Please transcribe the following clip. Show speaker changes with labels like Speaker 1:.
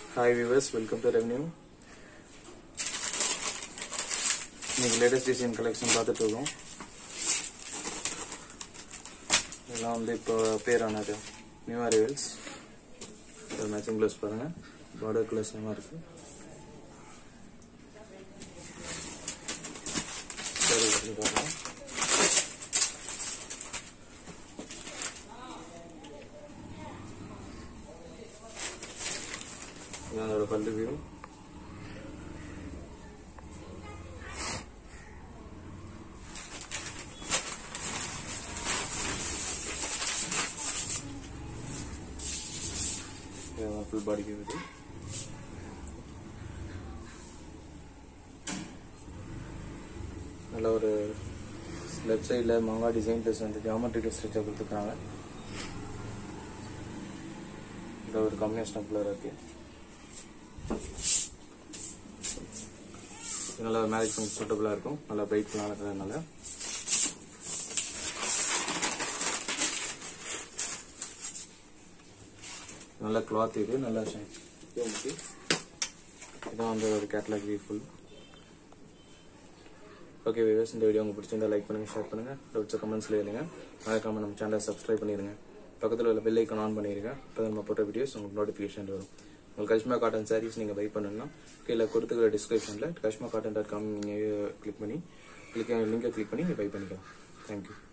Speaker 1: hi viewers welcome to revenue இன்னைக்கு latest design collection பார்த்துட்டு இருக்கோம் இதெல்லாம் வந்து இப்போ பேரானது நியூ அரைவல்ஸ் மேட்சிங் க்ளவுஸ் பாருங்க பார்டர் கலர் சேமாக இருக்கு சரி இது பாருங்க இதான் அதோட பல்லு வியூ ஃபுல் பாடிக்கு வருது நல்ல ஒரு லெஃப்ட் சைடில் மாங்கா டிசைன் ப்ளஸ் வந்து ஜாமெட்ரிக்கல் ஸ்ட்ரெச்சாக கொடுத்துருக்காங்க இந்த ஒரு காம்பினேஷன் ஆஃப் கலர் இருக்கு இது நல்லா மேரேஜ் ஃபங்க்ஷன் சூட்டபுளாக இருக்கும் நல்லா பிரைட்ஃபுல்லான கலர்னால நல்ல கிளாத் இது நல்லா ஷைன் இதான் வந்து ஒரு catalogue view full okay viewers இந்த வீடியோ உங்களுக்கு பிடிச்சிருந்தா லைக் பண்ணுங்க ஷேர் பண்ணுங்க டவுட்ஸ் கமெண்ட்ஸ்ல எழுதுங்க மறக்காம நம்ம சேனலை சப்ஸ்கிரைப் பண்ணிருங்க பக்கத்தில் உள்ள பெல் ஐக்கன் ஆன் பண்ணிருங்க அப்போ நம்ம போட்ட வீடியோஸ் உங்களுக்கு நோட்டிஃபிகேஷன் வரும் உங்களுக்கு கஷ்மா காட்டன் சாரீஸ் நீங்கள் பை பண்ணணும்னா கீழே கொடுத்துக்கிற டிஸ்கிரிப்ஷனில் கஷ்மா காட்டன் டாட் காம் நீங்கள் கிளிக் பண்ணி கிளிக் லிங்கை கிளிக் பண்ணி நீங்கள் பை பண்ணிக்கலாம் தேங்க்யூ